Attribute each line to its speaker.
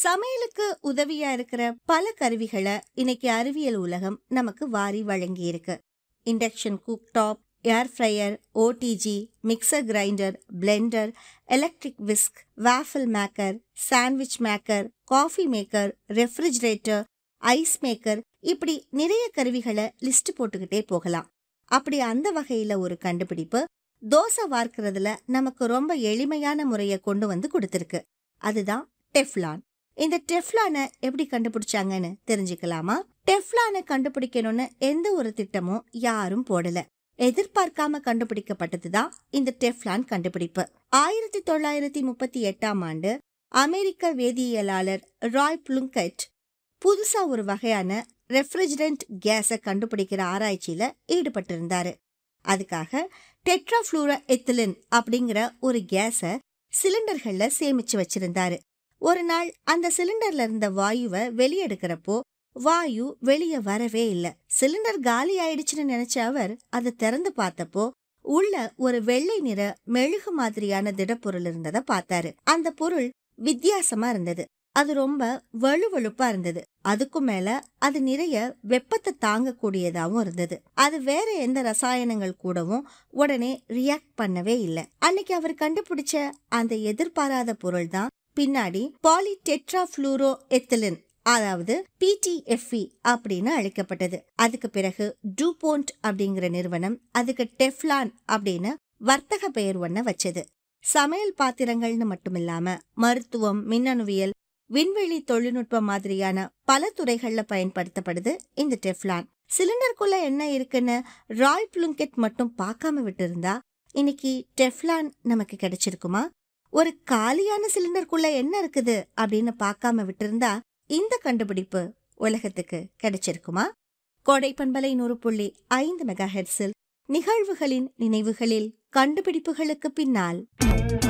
Speaker 1: சமையலுக்கு உதவியா இருக்கிற பல கருவிகளை இன்னைக்கு அறிவியல் உலகம் நமக்கு வாரி வழங்கி இருக்கு induction cook top air fryer OTG mixer grinder blender electric whisk waffle maker sandwich maker coffee maker refrigerator ice maker இப்படி நிறைய கருவிகளை லிஸ்ட் போட்டுக்கிட்டே போகலாம் அப்படி அந்த வகையில ஒரு கண்டுபிடிப்பு தோசை வார்க்கறதுல நமக்கு ரொம்ப எளிமையான முறையை கொண்டு வந்து கொடுத்திருக்கு அதுதான் டெஃப்லான் இந்த டெஃப்லானை எப்படி கண்டுபிடிச்சாங்கன்னு தெரிஞ்சுக்கலாமா டெஃப்லானை கண்டுபிடிக்கணும்னு எந்த ஒரு திட்டமும் யாரும் போடல எதிர்பார்க்காம கண்டுபிடிக்கப்பட்டதுதான் இந்த டெஃப்லான் கண்டுபிடிப்பு ஆயிரத்தி தொள்ளாயிரத்தி முப்பத்தி எட்டாம் ஆண்டு அமெரிக்க வேதியியலாளர் ராய் புளுங்கெட் புதுசா ஒரு வகையான ரெஃப்ரிஜரண்ட் கேஸை கண்டுபிடிக்கிற ஆராய்ச்சியில ஈடுபட்டிருந்தாரு அதுக்காக டெட்ராஃப்ளூரா எத்திலின் அப்படிங்கிற ஒரு கேஸை சிலிண்டர்கள்ல சேமிச்சு வச்சிருந்தாரு ஒரு நாள் அந்த சிலிண்டர்ல இருந்த வாயுவை வெளியெடுக்கிறப்போ வாயு வெளியே வரவே இல்ல சிலிண்டர் காலி ஆயிடுச்சுன்னு நினைச்ச அவர் அதை திறந்து பார்த்தப்போ உள்ள ஒரு வெள்ளை நிற மெழுகு மாதிரியான திடப்பொருள் இருந்ததை பார்த்தாரு அந்த பொருள் வித்தியாசமா இருந்தது அது ரொம்ப வலுவழுப்பா இருந்தது அதுக்கும் மேல அது நிறைய வெப்பத்தை தாங்கக்கூடியதாவும் இருந்தது அது வேற எந்த ரசாயனங்கள் கூடவும் உடனே ரியாக்ட் பண்ணவே இல்லை அன்னைக்கு அவர் கண்டுபிடிச்ச அந்த எதிர்பாராத பொருள் தான் பின்னாடி பாலி டெட்ராஃப்ளூரோ எத்திலின் அதாவது பிடிஎஃப்இ அப்படின்னு அழைக்கப்பட்டது அதுக்கு பிறகு டூபோண்ட் அப்படிங்கிற நிறுவனம் அதுக்கு டெஃப்லான் அப்படின்னு வர்த்தக பெயர் ஒன்ன வச்சது சமையல் பாத்திரங்கள்னு மட்டுமில்லாம மருத்துவம் மின்னணுவியல் விண்வெளி தொழில்நுட்பம் மாதிரியான பல துறைகள்ல பயன்படுத்தப்படுது இந்த டெஃப்லான் சிலிண்டருக்குள்ள என்ன இருக்குன்னு ராய் புளுங்கெட் மட்டும் பார்க்காம விட்டிருந்தா இன்னைக்கு டெஃப்லான் நமக்கு கிடைச்சிருக்குமா ஒரு காலியான சிலிண்டருக்குள்ள என்ன இருக்குது அப்படின்னு பார்க்காம விட்டிருந்தா இந்த கண்டுபிடிப்பு உலகத்துக்கு கிடைச்சிருக்குமா கோடை பண்பலை நூறு புள்ளி ஐந்து மெகா ஹெர்ஸில் நிகழ்வுகளின் நினைவுகளில் கண்டுபிடிப்புகளுக்கு பின்னால்